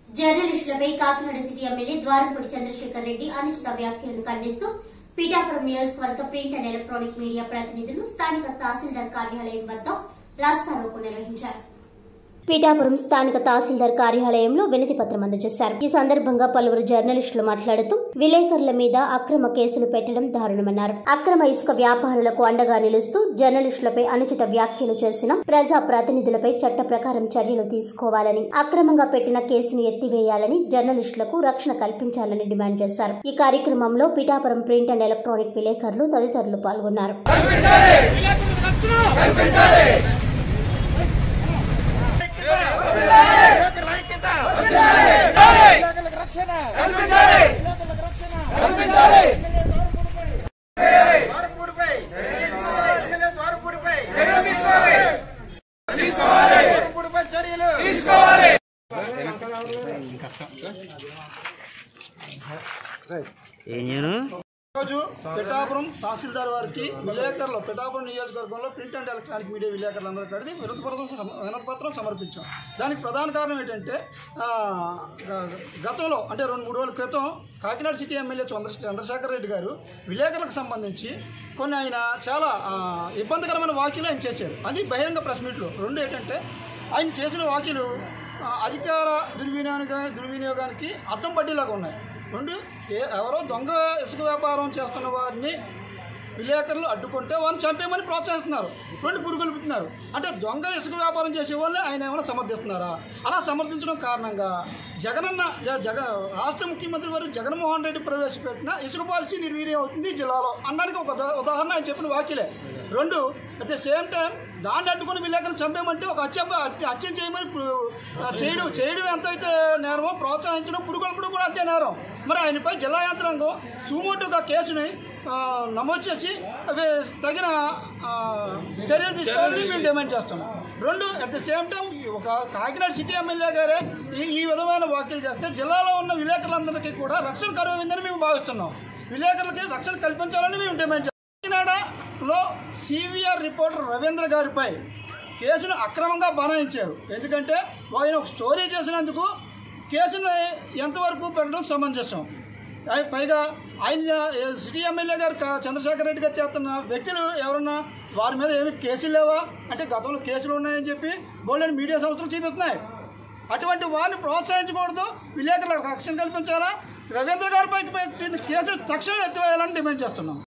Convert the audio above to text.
జర్నలిస్టులపై Kakinada city MLA Dwarampudi Chandrasekhar Reddy అనుచిత వ్యాఖ్యలను ఖండిస్తూ పీఠాపురం నియోజకవర్గ ప్రింట్ అండ్ ఎలక్ట్రానిక్ మీడియా ప్రతినిధులు స్థానిక తహసీల్దార్ కార్యాలయం వద్ద రాస్తారోకో నిర్వహించారు పీఠాపురం స్థానిక తహసీల్దార్ కార్యాలయంలో వినతి పత్రం అందజేశారు ఈ సందర్భంగా పలువురు జర్నలిస్టులు మాట్లాడుతూ విలేకరుల మీద అక్రమ కేసులు పెట్టడం దారుణమన్నారు అక్రమ ఇసుక వ్యాపారులకు అండగా నిలుస్తూ జర్నలిస్టులపై అనుచిత వ్యాఖ్యలు చేసిన ప్రజా ప్రతినిధులపై చట్ట ప్రకారం చర్యలు తీసుకోవాలని అక్రమంగా పెట్టిన కేసును ఎత్తివేయాలని జర్నలిస్టులకు రక్షణ కల్పించాలని డిమాండ్ చేశారు ఈ కార్యక్రమంలో పీఠాపురం ప్రింట్ అండ్ ఎలక్ట్రానిక్ విలేకరులు తదితరులు పాల్గొన్నారు విలేకరులకు రక్షణ విలేకరులకు రక్షణ ద్వారపూడిపై ఎమ్మెల్యే ద్వారపూడిపై ద్వారపూడిపై చర్యలు రోజు పిఠాపురం తహసీల్దార్ వారికి విలేకరులు పిఠాపురం నియోజకవర్గంలో ప్రింట్ అండ్ ఎలక్ట్రానిక్ మీడియా విలేకరులందరూ కలిసి వినతిపత్రం సమ- వినతిపత్రం సమర్పించాం దానికి ప్రధాన కారణం ఏంటంటే ఆ, గ- గతంలో అంటే రెండు మూడు రోజుల క్రితం కాకినాడ సిటీ ఎమ్మెల్యే చంద్ర చంద్రశేఖర్ రెడ్డి గారు విలేకరులకు సంబంధించి కొన్ని ఆయన చాలా ఆ, ఇబ్బందికరమైన వ్యాఖ్యలు ఆయన చేశారు అది బహిరంగ ప్రెస్ మీట్లో రెండు ఏంటంటే ఆయన చేసిన వ్యాఖ్యలు ఆ, అధికార దుర్వినియోగ దుర్వినియోగానికి అద్దం పట్టేలాగా ఉన్నాయి రెండు ఏ- ఎవరో దొంగ ఇసుక వ్యాపారం చేస్తున్న వారిని విలేకరులు అడ్డుకుంటే వారిని చంపేయమని ప్రోత్సహిస్తున్నారు రెండు పురుగులుపుతున్నారు అంటే దొంగ ఇసుక వ్యాపారం చేసే వాళ్ళని ఆయన ఏమైనా సమర్థిస్తున్నారా అలా సమర్థించడం కారణంగా జగనన్న జ- జగ రాష్ట్ర ముఖ్యమంత్రి వారు జగన్మోహన్ రెడ్డి ప్రవేశపెట్టిన ఇసుక పాలసీ నిర్వీర్యం అవుతుంది ఈ జిల్లాలో అన్నానికి ఒక ఉదా- ఉదాహరణ ఆయన చెప్పిన వాక్యలే రెండు అట్ ద సేమ్ టైం దాన్ని అడ్డుకుని విలేకరులు చంపేయమంటే ఒక హత్య హత్య- హత్య చేయమని పు- ఆ, చేయడం చేయడం ఎంతైతే నేరమో ప్రోత్సహించడం పురుగొల్పడం కూడా అంతే నేరం మరి ఆయనపై జిల్లా యంత్రాంగం సుమోటుగా కేసుని ఆ, నమోదు చేసి అవి తగిన ఆ, చర్యలు తీసుకోవాలని మేము డిమాండ్ చేస్తున్నాం రెండు అట్ ద సేమ్ టైం ఒక కాకినాడ సిటీ ఎమ్మెల్యే గారే ఈ ఈ విధమైన వ్యాఖ్యలు చేస్తే జిల్లాలో ఉన్న విలేకరులందరికీ కూడా రక్షణ కరువైందని మేము భావిస్తున్నాం విలేకరులకి రక్షణ కల్పించాలని మేము డిమాండ్ చేస్తున్నాం కాకినాడలో సివిఆర్ రిపోర్టర్ రవీంద్ర గారిపై కేసును అక్రమంగా బనాయించారు ఎందుకంటే ఆయన ఒక స్టోరీ చేసినందుకు కేసును ఎంతవరకు పెట్టడం సమంజసం అయి- పైగా ఆయన ఏ- సిటీ ఎమ్మెల్యే గారు క- చంద్రశేఖర్ రెడ్డి గారు చేస్తున్న వ్యక్తులు ఎవరన్నా వారి మీద ఏమి కేసులు లేవా అంటే గతంలో కేసులు ఉన్నాయని చెప్పి బోల్డెన్ మీడియా సంస్థలు చూపిస్తున్నాయి అటువంటి వారిని ప్రోత్సహించకూడదు విలేకరులకు రక్షణ కల్పించాలా రవీంద్ర గారిపై పెట్టిన కేసులు తక్షణం ఎత్తివేయాలని డిమాండ్ చేస్తున్నాం